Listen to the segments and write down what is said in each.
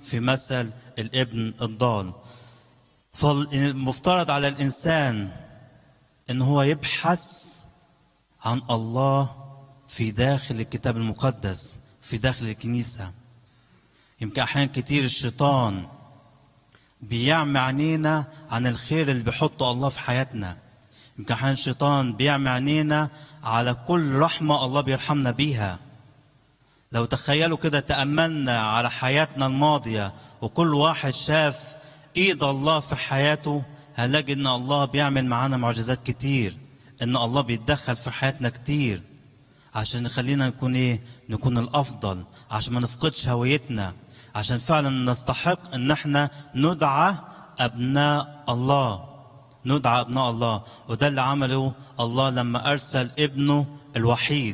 في مثل الابن الضال فالمفترض على الإنسان إن هو يبحث عن الله في داخل الكتاب المقدس في داخل الكنيسة يمكن أحيان كتير الشيطان بيعمي عينينا عن الخير اللي بيحطه الله في حياتنا يمكن أحيان الشيطان بيعمي عينينا على كل رحمة الله بيرحمنا بيها لو تخيلوا كده تأملنا على حياتنا الماضية وكل واحد شاف ايد الله في حياته هنلاقي ان الله بيعمل معانا معجزات كتير ان الله بيتدخل في حياتنا كتير عشان يخلينا نكون ايه نكون الافضل عشان ما نفقدش هويتنا عشان فعلا نستحق ان احنا ندعى ابناء الله ندعى ابناء الله وده اللي عمله الله لما ارسل ابنه الوحيد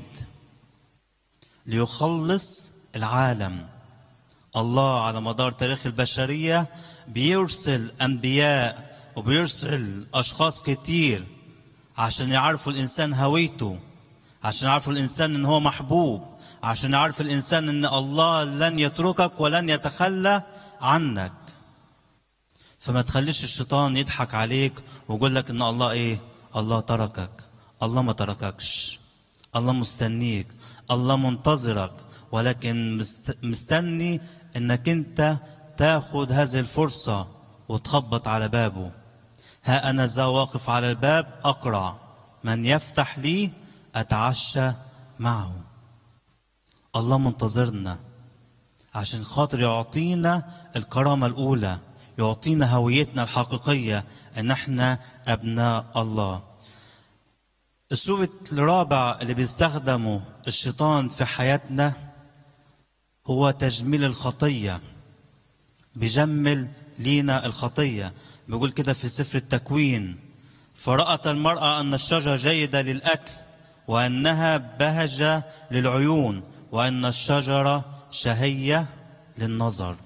ليخلص العالم الله على مدار تاريخ البشريه بيرسل انبياء وبيرسل اشخاص كتير عشان يعرفوا الانسان هويته عشان يعرفوا الانسان ان هو محبوب عشان يعرف الانسان ان الله لن يتركك ولن يتخلى عنك فما تخليش الشيطان يضحك عليك ويقول لك ان الله ايه الله تركك الله ما ترككش الله مستنيك الله منتظرك ولكن مست- مستني انك انت تاخد هذه الفرصة وتخبط على بابه ها أنا ذا واقف على الباب أقرع من يفتح لي أتعشى معه الله منتظرنا عشان خاطر يعطينا الكرامة الأولى يعطينا هويتنا الحقيقية إن احنا أبناء الله السوء الرابع اللي بيستخدمه الشيطان في حياتنا هو تجميل الخطيه بيجمل لينا الخطية بيقول كده في سفر التكوين فرأت المرأة أن الشجرة جيدة للأكل وأنها بهجة للعيون وأن الشجرة شهية للنظر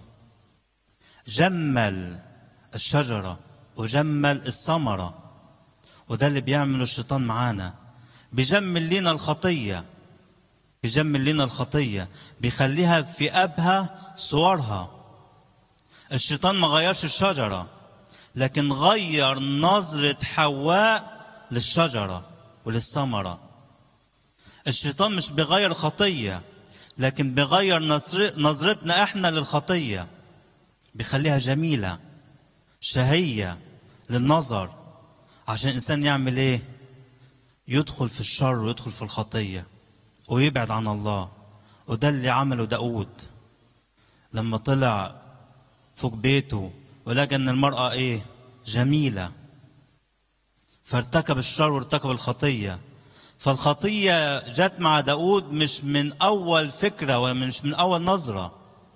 جمل الشجرة وجمل الثمرة وده اللي بيعمله الشيطان معانا بيجمل لينا الخطية بيجمل لينا الخطية بيخليها في أبهى صورها الشيطان ما غيرش الشجرة لكن غير نظرة حواء للشجرة وللثمرة الشيطان مش بيغير خطية لكن بيغير نظر- نظرتنا احنا للخطية بيخليها جميلة شهية للنظر عشان الإنسان يعمل ايه يدخل في الشر ويدخل في الخطية ويبعد عن الله وده اللي عمله داود لما طلع فوق بيته ولقى ان المرأة ايه جميلة فارتكب الشر وارتكب الخطية فالخطية جت مع داود مش من أول فكرة ولا مش من أول نظرة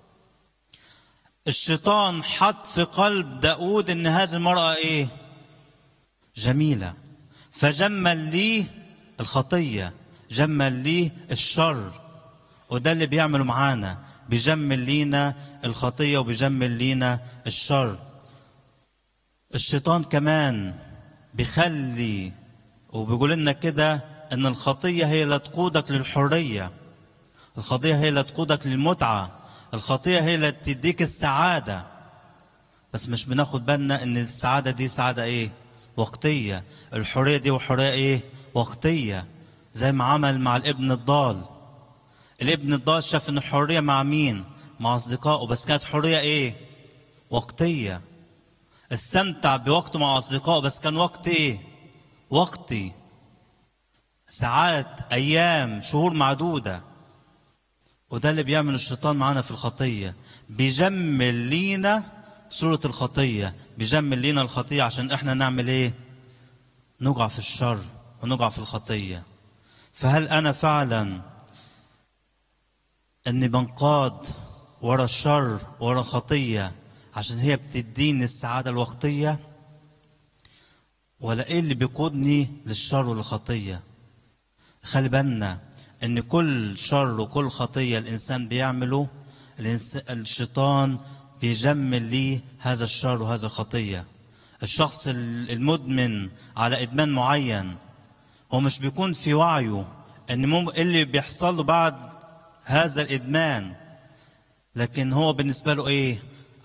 الشيطان حط في قلب داود ان هذه المرأة ايه جميلة فجمل ليه الخطية جمل ليه الشر وده اللي بيعمله معانا بيجمل لينا الخطية وبيجمل لينا الشر الشيطان كمان بيخلي وبيقول لنا كده ان الخطية هي اللي تقودك للحرية الخطية هي اللي تقودك للمتعة الخطية هي اللي تديك السعادة بس مش بناخد بالنا ان السعادة دي سعادة ايه وقتية الحرية دي وحرية ايه وقتية زي ما عمل مع الابن الضال الابن الضال شاف ان الحرية مع مين مع اصدقائه بس كانت حرية ايه وقتية استمتع بوقته مع اصدقائه بس كان وقت ايه وقتي ساعات ايام شهور معدودة وده اللي بيعمل الشيطان معانا في الخطية بيجمل لينا صورة الخطية بيجمل لينا الخطية عشان احنا نعمل ايه نقع في الشر ونقع في الخطية فهل انا فعلا اني بنقاد ورا الشر ورا الخطية عشان هي بتديني السعادة الوقتية ولا ايه اللي بيقودني للشر والخطية خلي بالنا ان كل شر وكل خطية الانسان بيعمله الإنس- الشيطان بيجمل ليه هذا الشر وهذا الخطية الشخص ال- المدمن على ادمان معين هو مش بيكون في وعيه ان مم... إيه اللي بيحصل له بعد هذا الادمان لكن هو بالنسبه له ايه